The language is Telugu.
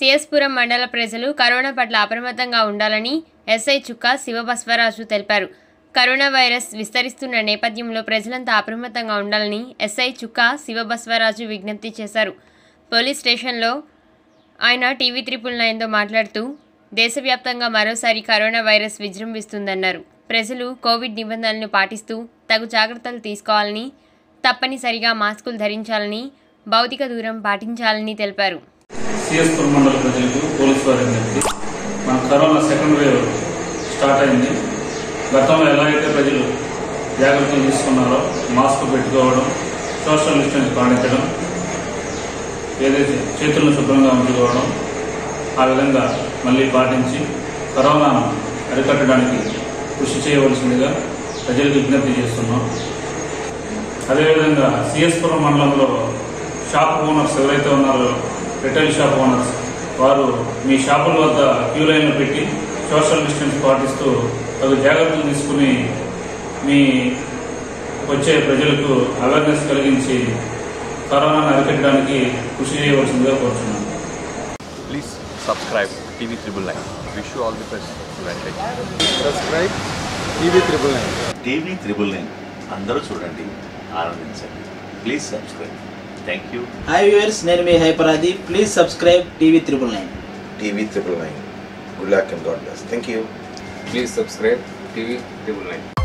సిఎస్పురం మండల ప్రజలు కరోనా పట్ల అప్రమత్తంగా ఉండాలని ఎస్ఐ చుక్క శివబస్వరాజు తెలిపారు కరోనా వైరస్ విస్తరిస్తున్న నేపథ్యంలో ప్రజలంతా అప్రమత్తంగా ఉండాలని ఎస్ఐ చుక్క శివబస్వరాజు విజ్ఞప్తి చేశారు పోలీస్ స్టేషన్లో ఆయన టీవీ త్రిపుల్ నైన్తో మాట్లాడుతూ దేశవ్యాప్తంగా మరోసారి కరోనా వైరస్ విజృంభిస్తుందన్నారు ప్రజలు కోవిడ్ నిబంధనలను పాటిస్తూ తగు జాగ్రత్తలు తీసుకోవాలని తప్పనిసరిగా మాస్కులు ధరించాలని భౌతిక దూరం పాటించాలని తెలిపారు సిఎస్పురం మండల ప్రజలకు పోలీసు వారి విజ్ఞప్తి మన కరోనా సెకండ్ వేవ్ స్టార్ట్ అయింది గతంలో ఎలా అయితే ప్రజలు జాగ్రత్తలు తీసుకున్నారో మాస్క్ పెట్టుకోవడం సోషల్ డిస్టెన్స్ పాటించడం ఏదైతే చేతులను శుభ్రంగా ఉంచుకోవడం ఆ విధంగా మళ్ళీ పాటించి కరోనాను అరికట్టడానికి కృషి చేయవలసిందిగా ప్రజలకు విజ్ఞప్తి చేస్తున్నాం అదేవిధంగా సిఎస్పురం మండలంలో షాప్ ఓనర్స్ ఎవరైతే ఉన్నారో రిటైల్ షాప్ ఓనర్స్ వారు మీ షాపుల వద్ద క్యూ లైన్లు పెట్టి సోషల్ డిస్టెన్స్ పాటిస్తూ తగు జాగ్రత్తలు తీసుకుని మీ వచ్చే ప్రజలకు అవేర్నెస్ కలిగించి కరోనాను అరికట్టడానికి కృషి చేయవలసిందిగా కోరుతున్నాను Please subscribe TV Triple Nine. Wish you all the best. Advantage. Subscribe TV triple nine TV triple nine అందరూ చూడండి ఆనందించండి please subscribe thank you hi viewers నేను మీ హైపరాది please subscribe TV triple nine TV triple nine. Good luck and God bless. Thank you. Please subscribe TV triple nine